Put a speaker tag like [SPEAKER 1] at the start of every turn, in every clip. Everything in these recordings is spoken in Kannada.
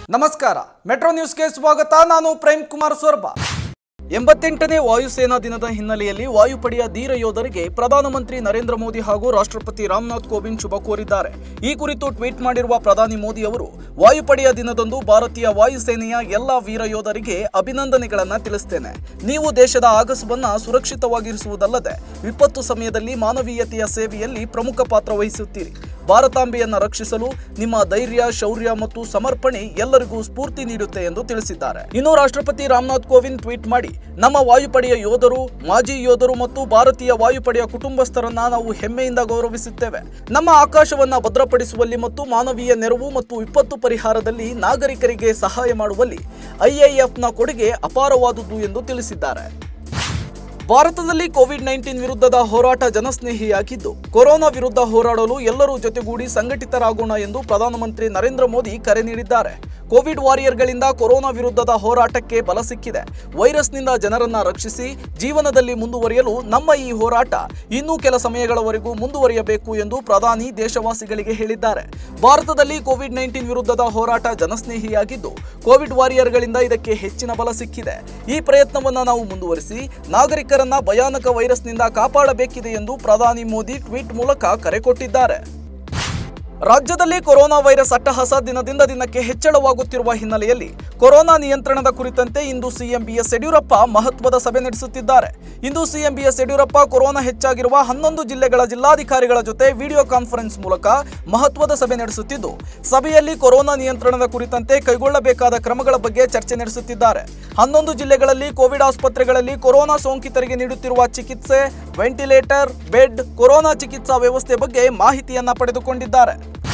[SPEAKER 1] ನಮಸ್ಕಾರ ಮೆಟ್ರೋ ನ್ಯೂಸ್ಗೆ ಸ್ವಾಗತ ನಾನು ಪ್ರೇಮ್ ಕುಮಾರ್ ಸೊರ್ಬ ಎಂಬತ್ತೆಂಟನೇ ವಾಯುಸೇನಾ ದಿನದ ಹಿನ್ನೆಲೆಯಲ್ಲಿ ವಾಯುಪಡೆಯ ಧೀರ ಯೋಧರಿಗೆ ಪ್ರಧಾನಮಂತ್ರಿ ನರೇಂದ್ರ ಮೋದಿ ಹಾಗೂ ರಾಷ್ಟ್ರಪತಿ ರಾಮನಾಥ್ ಕೋವಿಂದ್ ಶುಭ ಕೋರಿದ್ದಾರೆ ಈ ಕುರಿತು ಟ್ವೀಟ್ ಮಾಡಿರುವ ಪ್ರಧಾನಿ ಮೋದಿ ಅವರು ವಾಯುಪಡೆಯ ದಿನದಂದು ಭಾರತೀಯ ವಾಯುಸೇನೆಯ ಎಲ್ಲ ವೀರ ಯೋಧರಿಗೆ ಅಭಿನಂದನೆಗಳನ್ನ ತಿಳಿಸ್ತೇನೆ ನೀವು ದೇಶದ ಆಗಸವನ್ನ ಸುರಕ್ಷಿತವಾಗಿರಿಸುವುದಲ್ಲದೆ ವಿಪತ್ತು ಸಮಯದಲ್ಲಿ ಮಾನವೀಯತೆಯ ಸೇವೆಯಲ್ಲಿ ಪ್ರಮುಖ ಪಾತ್ರ ವಹಿಸುತ್ತೀರಿ ಭಾರತಾಂಬೆಯನ್ನ ರಕ್ಷಿಸಲು ನಿಮ್ಮ ಧೈರ್ಯ ಶೌರ್ಯ ಮತ್ತು ಸಮರ್ಪಣೆ ಎಲ್ಲರಿಗೂ ಸ್ಫೂರ್ತಿ ನೀಡುತ್ತೆ ಎಂದು ತಿಳಿಸಿದ್ದಾರೆ ಇನ್ನು ರಾಷ್ಟ್ರಪತಿ ರಾಮನಾಥ್ ಕೋವಿಂದ್ ಟ್ವೀಟ್ ಮಾಡಿ ನಮ್ಮ ವಾಯುಪಡೆಯ ಯೋಧರು ಮಾಜಿ ಯೋಧರು ಮತ್ತು ಭಾರತೀಯ ವಾಯುಪಡೆಯ ಕುಟುಂಬಸ್ಥರನ್ನ ನಾವು ಹೆಮ್ಮೆಯಿಂದ ಗೌರವಿಸುತ್ತೇವೆ ನಮ್ಮ ಆಕಾಶವನ್ನ ಭದ್ರಪಡಿಸುವಲ್ಲಿ ಮತ್ತು ಮಾನವೀಯ ನೆರವು ಮತ್ತು ವಿಪತ್ತು ಪರಿಹಾರದಲ್ಲಿ ನಾಗರಿಕರಿಗೆ ಸಹಾಯ ಮಾಡುವಲ್ಲಿ ಐಎಎಫ್ನ ಕೊಡುಗೆ ಅಪಾರವಾದುದು ಎಂದು ತಿಳಿಸಿದ್ದಾರೆ ಭಾರತದಲ್ಲಿ ಕೋವಿಡ್ ನೈನ್ಟೀನ್ ವಿರುದ್ಧದ ಹೋರಾಟ ಜನಸ್ನೇಹಿಯಾಗಿದ್ದು ಕೊರೋನಾ ವಿರುದ್ಧ ಹೋರಾಡಲು ಎಲ್ಲರೂ ಜೊತೆಗೂಡಿ ಸಂಘಟಿತರಾಗೋಣ ಎಂದು ಪ್ರಧಾನಮಂತ್ರಿ ನರೇಂದ್ರ ಮೋದಿ ಕರೆ ನೀಡಿದ್ದಾರೆ ಕೋವಿಡ್ ವಾರಿಯರ್ಗಳಿಂದ ಕೊರೋನಾ ವಿರುದ್ಧದ ಹೋರಾಟಕ್ಕೆ ಬಲ ಸಿಕ್ಕಿದೆ ವೈರಸ್ನಿಂದ ಜನರನ್ನ ರಕ್ಷಿಸಿ ಜೀವನದಲ್ಲಿ ಮುಂದುವರಿಯಲು ನಮ್ಮ ಈ ಹೋರಾಟ ಇನ್ನೂ ಕೆಲ ಸಮಯಗಳವರೆಗೂ ಮುಂದುವರಿಯಬೇಕು ಎಂದು ಪ್ರಧಾನಿ ದೇಶವಾಸಿಗಳಿಗೆ ಹೇಳಿದ್ದಾರೆ ಭಾರತದಲ್ಲಿ ಕೋವಿಡ್ ನೈನ್ಟೀನ್ ವಿರುದ್ಧದ ಹೋರಾಟ ಜನಸ್ನೇಹಿಯಾಗಿದ್ದು ಕೋವಿಡ್ ವಾರಿಯರ್ಗಳಿಂದ ಇದಕ್ಕೆ ಹೆಚ್ಚಿನ ಬಲ ಸಿಕ್ಕಿದೆ ಈ ಪ್ರಯತ್ನವನ್ನ ನಾವು ಮುಂದುವರಿಸಿ ನಾಗರಿಕರನ್ನ ಭಯಾನಕ ವೈರಸ್ನಿಂದ ಕಾಪಾಡಬೇಕಿದೆ ಎಂದು ಪ್ರಧಾನಿ ಮೋದಿ ಟ್ವೀಟ್ ಮೂಲಕ ಕರೆ ಕೊಟ್ಟಿದ್ದಾರೆ ರಾಜ್ಯದಲ್ಲಿ ಕೊರೋನಾ ವೈರಸ್ ಅಟ್ಟಹಾಸ ದಿನದಿಂದ ದಿನಕ್ಕೆ ಹೆಚ್ಚಳವಾಗುತ್ತಿರುವ ಹಿನ್ನೆಲೆಯಲ್ಲಿ ಕೊರೋನಾ ನಿಯಂತ್ರಣದ ಕುರಿತಂತೆ ಇಂದು ಸಿಎಂ ಬಿಎಸ್ ಯಡಿಯೂರಪ್ಪ ಮಹತ್ವದ ಸಭೆ ನಡೆಸುತ್ತಿದ್ದಾರೆ ಇಂದು ಸಿಎಂ ಬಿಎಸ್ ಯಡಿಯೂರಪ್ಪ ಕೊರೋನಾ ಹೆಚ್ಚಾಗಿರುವ ಹನ್ನೊಂದು ಜಿಲ್ಲೆಗಳ ಜಿಲ್ಲಾಧಿಕಾರಿಗಳ ಜೊತೆ ವಿಡಿಯೋ ಕಾನ್ಫರೆನ್ಸ್ ಮೂಲಕ ಮಹತ್ವದ ಸಭೆ ನಡೆಸುತ್ತಿದ್ದು ಸಭೆಯಲ್ಲಿ ಕೊರೋನಾ ನಿಯಂತ್ರಣದ ಕುರಿತಂತೆ ಕೈಗೊಳ್ಳಬೇಕಾದ ಕ್ರಮಗಳ ಬಗ್ಗೆ ಚರ್ಚೆ ನಡೆಸುತ್ತಿದ್ದಾರೆ ಹನ್ನೊಂದು ಜಿಲ್ಲೆಗಳಲ್ಲಿ ಕೋವಿಡ್ ಆಸ್ಪತ್ರೆಗಳಲ್ಲಿ ಕೊರೋನಾ ಸೋಂಕಿತರಿಗೆ ನೀಡುತ್ತಿರುವ ಚಿಕಿತ್ಸೆ ವೆಂಟಿಲೇಟರ್ ಬೆಡ್ ಕೊರೋನಾ ಚಿಕಿತ್ಸಾ ವ್ಯವಸ್ಥೆ ಬಗ್ಗೆ ಮಾಹಿತಿಯನ್ನ ಪಡೆದುಕೊಂಡಿದ್ದಾರೆ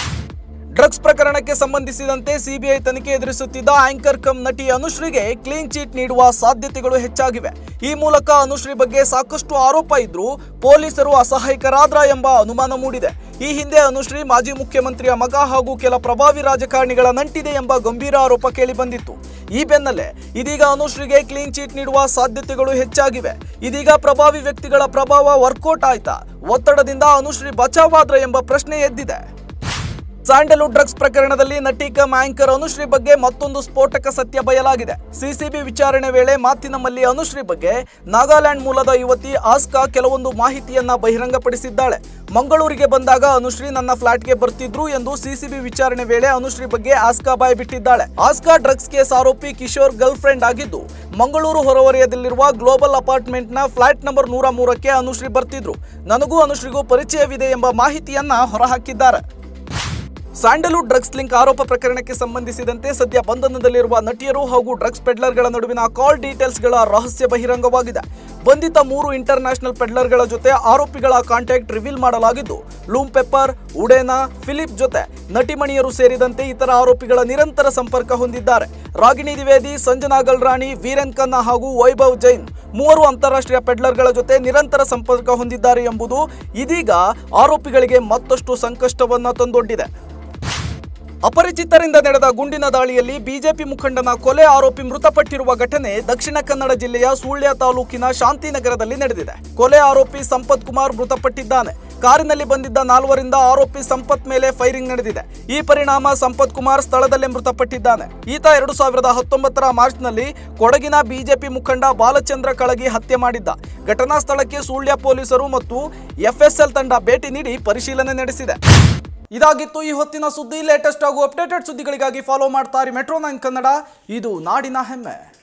[SPEAKER 1] ಡ್ರಗ್ಸ್ ಪ್ರಕರಣಕ್ಕೆ ಸಂಬಂಧಿಸಿದಂತೆ ಸಿಬಿಐ ತನಿಖೆ ಎದುರಿಸುತ್ತಿದ್ದ ಆಂಕರ್ ಕಮ್ ನಟಿ ಅನುಶ್ರೀಗೆ ಕ್ಲೀನ್ ಚೀಟ್ ನೀಡುವ ಸಾಧ್ಯತೆಗಳು ಹೆಚ್ಚಾಗಿವೆ ಈ ಮೂಲಕ ಅನುಶ್ರೀ ಬಗ್ಗೆ ಸಾಕಷ್ಟು ಆರೋಪ ಇದ್ರೂ ಪೊಲೀಸರು ಅಸಹಾಯಕರಾದ್ರ ಎಂಬ ಅನುಮಾನ ಮೂಡಿದೆ ಈ ಹಿಂದೆ ಅನುಶ್ರೀ ಮಾಜಿ ಮುಖ್ಯಮಂತ್ರಿಯ ಮಗ ಹಾಗೂ ಕೆಲ ಪ್ರಭಾವಿ ರಾಜಕಾರಣಿಗಳ ನಂಟಿದೆ ಎಂಬ ಗಂಭೀರ ಆರೋಪ ಕೇಳಿಬಂದಿತ್ತು ಈ ಬೆನ್ನಲ್ಲೇ ಇದೀಗ ಅನುಶ್ರೀಗೆ ಕ್ಲೀನ್ ಚೀಟ್ ನೀಡುವ ಸಾಧ್ಯತೆಗಳು ಹೆಚ್ಚಾಗಿವೆ ಇದೀಗ ಪ್ರಭಾವಿ ವ್ಯಕ್ತಿಗಳ ಪ್ರಭಾವ ವರ್ಕೌಟ್ ಆಯ್ತಾ ಒತ್ತಡದಿಂದ ಅನುಶ್ರೀ ಬಚಾವಾದ್ರ ಎಂಬ ಪ್ರಶ್ನೆ ಎದ್ದಿದೆ ಸ್ಯಾಂಡಲ್ವುಡ್ ಡ್ರಗ್ಸ್ ಪ್ರಕರಣದಲ್ಲಿ ನಟಿ ಕಮ್ ಆಂಕರ್ ಅನುಶ್ರೀ ಬಗ್ಗೆ ಮತ್ತೊಂದು ಸ್ಫೋಟಕ ಸತ್ಯ ಬಯಲಾಗಿದೆ ಸಿಸಿಬಿ ವಿಚಾರಣೆ ವೇಳೆ ಮಾತಿನ ಮಲ್ಲಿ ಅನುಶ್ರೀ ಬಗ್ಗೆ ನಾಗಾಲ್ಯಾಂಡ್ ಮೂಲದ ಯುವತಿ ಆಸ್ಕಾ ಕೆಲವೊಂದು ಮಾಹಿತಿಯನ್ನ ಬಹಿರಂಗಪಡಿಸಿದ್ದಾಳೆ ಮಂಗಳೂರಿಗೆ ಬಂದಾಗ ಅನುಶ್ರೀ ನನ್ನ ಫ್ಲಾಟ್ಗೆ ಬರ್ತಿದ್ರು ಎಂದು ಸಿಸಿಬಿ ವಿಚಾರಣೆ ವೇಳೆ ಅನುಶ್ರೀ ಬಗ್ಗೆ ಆಸ್ಕಾ ಬಾಯ್ ಬಿಟ್ಟಿದ್ದಾಳೆ ಆಸ್ಕಾ ಡ್ರಗ್ಸ್ ಕೇಸ್ ಆರೋಪಿ ಕಿಶೋರ್ ಗರ್ಲ್ ಫ್ರೆಂಡ್ ಆಗಿದ್ದು ಮಂಗಳೂರು ಹೊರವಲಯದಲ್ಲಿರುವ ಗ್ಲೋಬಲ್ ಅಪಾರ್ಟ್ಮೆಂಟ್ನ ಫ್ಲಾಟ್ ನಂಬರ್ ನೂರ ಮೂರಕ್ಕೆ ಅನುಶ್ರೀ ಬರ್ತಿದ್ರು ನನಗೂ ಅನುಶ್ರೀಗೂ ಪರಿಚಯವಿದೆ ಎಂಬ ಮಾಹಿತಿಯನ್ನ ಹೊರಹಾಕಿದ್ದಾರೆ ಸ್ಯಾಂಡಲ್ವುಡ್ ಡ್ರಗ್ಸ್ ಲಿಂಕ್ ಆರೋಪ ಪ್ರಕರಣಕ್ಕೆ ಸಂಬಂಧಿಸಿದಂತೆ ಸದ್ಯ ಬಂಧನದಲ್ಲಿರುವ ನಟಿಯರು ಹಾಗೂ ಡ್ರಗ್ಸ್ ಪೆಡ್ಲರ್ಗಳ ನಡುವಿನ ಕಾಲ್ ಡೀಟೇಲ್ಸ್ಗಳ ರಹಸ್ಯ ಬಹಿರಂಗವಾಗಿದೆ ಬಂಧಿತ ಮೂರು ಇಂಟರ್ನ್ಯಾಷನಲ್ ಪೆಡ್ಲರ್ಗಳ ಜೊತೆ ಆರೋಪಿಗಳ ಕಾಂಟ್ಯಾಕ್ಟ್ ರಿವೀಲ್ ಮಾಡಲಾಗಿದ್ದು ಲೂಮ್ ಪೆಪ್ಪರ್ ಉಡೇನಾ ಫಿಲಿಪ್ ಜೊತೆ ನಟಿಮಣಿಯರು ಸೇರಿದಂತೆ ಇತರ ಆರೋಪಿಗಳ ನಿರಂತರ ಸಂಪರ್ಕ ಹೊಂದಿದ್ದಾರೆ ರಾಗಿಣಿ ದ್ವಿವೇದಿ ಸಂಜನಾ ಗಲ್ರಾಣಿ ವೀರೇನ್ ಖನ್ನಾ ಹಾಗೂ ವೈಭವ್ ಜೈನ್ ಮೂವರು ಅಂತಾರಾಷ್ಟ್ರೀಯ ಪೆಡ್ಲರ್ಗಳ ಜೊತೆ ನಿರಂತರ ಸಂಪರ್ಕ ಹೊಂದಿದ್ದಾರೆ ಎಂಬುದು ಇದೀಗ ಆರೋಪಿಗಳಿಗೆ ಮತ್ತಷ್ಟು ಸಂಕಷ್ಟವನ್ನ ತಂದೊಡ್ಡಿದೆ ಅಪರಿಚಿತರಿಂದ ನಡೆದ ಗುಂಡಿನ ದಾಳಿಯಲ್ಲಿ ಬಿಜೆಪಿ ಮುಖಂಡನ ಕೊಲೆ ಆರೋಪಿ ಮೃತಪಟ್ಟಿರುವ ಘಟನೆ ದಕ್ಷಿಣ ಕನ್ನಡ ಜಿಲ್ಲೆಯ ಸುಳ್ಯ ತಾಲೂಕಿನ ಶಾಂತಿನಗರದಲ್ಲಿ ನಡೆದಿದೆ ಕೊಲೆ ಆರೋಪಿ ಸಂಪತ್ ಕುಮಾರ್ ಮೃತಪಟ್ಟಿದ್ದಾನೆ ಕಾರಿನಲ್ಲಿ ಬಂದಿದ್ದ ನಾಲ್ವರಿಂದ ಆರೋಪಿ ಸಂಪತ್ ಮೇಲೆ ಫೈರಿಂಗ್ ನಡೆದಿದೆ ಈ ಪರಿಣಾಮ ಸಂಪತ್ ಕುಮಾರ್ ಸ್ಥಳದಲ್ಲೇ ಮೃತಪಟ್ಟಿದ್ದಾನೆ ಈತ ಎರಡು ಸಾವಿರದ ಹತ್ತೊಂಬತ್ತರ ಮಾರ್ಚ್ನಲ್ಲಿ ಕೊಡಗಿನ ಬಿಜೆಪಿ ಮುಖಂಡ ಬಾಲಚಂದ್ರ ಕಳಗಿ ಹತ್ಯೆ ಮಾಡಿದ್ದ ಘಟನಾ ಸ್ಥಳಕ್ಕೆ ಸುಳ್ಯ ಪೊಲೀಸರು ಮತ್ತು ಎಫ್ಎಸ್ಎಲ್ ತಂಡ ಭೇಟಿ ನೀಡಿ ಪರಿಶೀಲನೆ ನಡೆಸಿದೆ ಇದಾಗಿತ್ತು ಈ ಹೊತ್ತಿನ ಸುದ್ದಿ ಲೇಟೆಸ್ಟ್ ಹಾಗೂ ಅಪ್ಡೇಟೆಡ್ ಸುದ್ದಿಗಳಿಗಾಗಿ ಫಾಲೋ ಮಾಡ್ತಾರೆ ಮೆಟ್ರೋ ನೈನ್ ಕನ್ನಡ ಇದು ನಾಡಿನ ಹೆಮ್ಮೆ